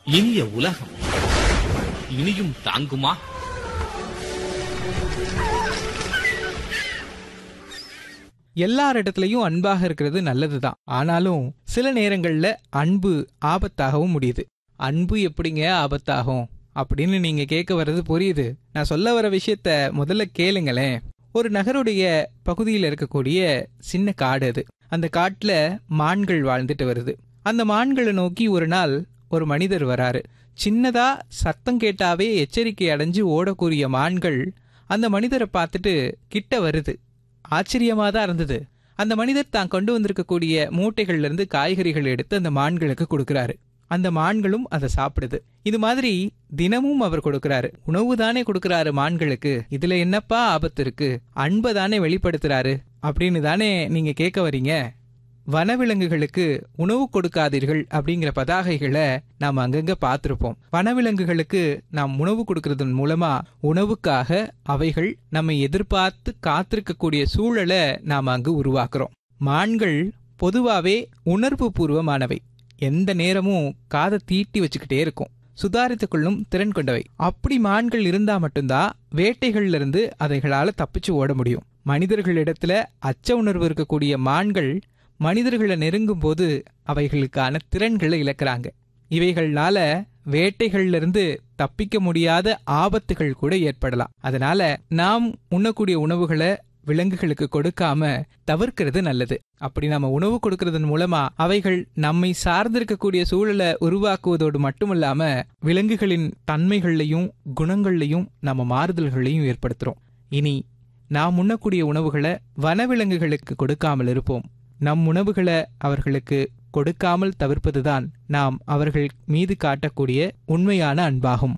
இனிய உலகம் இனியும் தாங்குமா எல்லார் இடத்துலயும் அன்பாக இருக்கிறது நல்லதுதான் ஆனாலும் சில நேரங்கள்ல அன்பு ஆபத்தாகவும் முடியுது அன்பு எப்படிங்க ஆபத்தாகும் அப்படின்னு நீங்க கேட்க வர்றது புரியுது நான் சொல்ல வர விஷயத்த முதல்ல கேளுங்களேன் ஒரு நகருடைய பகுதியில் இருக்கக்கூடிய சின்ன காடு அது அந்த காட்டுல மான்கள் வாழ்ந்துட்டு வருது அந்த மான்களை நோக்கி ஒரு நாள் ஒரு மனிதர் வராரு சின்னதா சத்தம் கேட்டாவே எச்சரிக்கை அடைஞ்சு ஓடக்கூடிய மான்கள் அந்த மனிதரை பார்த்துட்டு கிட்ட வருது ஆச்சரியமா தான் இருந்தது அந்த மனிதர் தான் கொண்டு வந்திருக்கக்கூடிய மூட்டைகள்ல இருந்து காய்கறிகள் எடுத்து அந்த மான்களுக்கு கொடுக்கறாரு அந்த மான்களும் அதை சாப்பிடுது இது மாதிரி தினமும் அவர் கொடுக்கறாரு உணவு தானே கொடுக்கறாரு மான்களுக்கு இதுல என்னப்பா ஆபத்து இருக்கு அன்பை தானே வெளிப்படுத்துறாரு அப்படின்னு தானே நீங்க கேட்க வரீங்க வனவிலங்குகளுக்கு உணவு கொடுக்காதீர்கள் அப்படிங்கிற பதாகைகளை நாம் அங்கங்க பார்த்திருப்போம் வனவிலங்குகளுக்கு நாம் உணவு கொடுக்கறதன் மூலமா உணவுக்காக அவைகள் நம்மை எதிர்பார்த்து காத்திருக்கக்கூடிய சூழலை நாம் அங்கு உருவாக்குறோம் மான்கள் பொதுவாவே உணர்வு பூர்வமானவை எந்த நேரமும் காதை தீட்டி வச்சுக்கிட்டே இருக்கும் சுதாரித்துக் கொள்ளும் திறன் கொண்டவை அப்படி மான்கள் இருந்தா மட்டும்தான் வேட்டைகள்ல இருந்து அதைகளால தப்பிச்சு ஓட முடியும் மனிதர்களிடத்துல அச்ச உணர்வு இருக்கக்கூடிய மான்கள் மனிதர்களை நெருங்கும் போது அவைகளுக்கான திறன்களை இழக்கிறாங்க இவைகள்னால வேட்டைகள்ல இருந்து தப்பிக்க முடியாத ஆபத்துகள் கூட ஏற்படலாம் அதனால நாம் உண்ணக்கூடிய உணவுகளை விலங்குகளுக்கு கொடுக்காம தவிர்க்கிறது நல்லது அப்படி நாம உணவு கொடுக்கறதன் மூலமா அவைகள் நம்மை சார்ந்திருக்கக்கூடிய சூழலை உருவாக்குவதோடு மட்டுமல்லாம விலங்குகளின் தன்மைகள்லையும் குணங்கள்லையும் நம்ம மாறுதல்களையும் ஏற்படுத்துறோம் இனி நாம் உண்ணக்கூடிய உணவுகளை வனவிலங்குகளுக்கு கொடுக்காமல் இருப்போம் நம் உணவுகளை அவர்களுக்கு கொடுக்காமல் தவிர்ப்பதுதான் நாம் அவர்கள் மீது காட்டக்கூடிய உண்மையான அன்பாகும்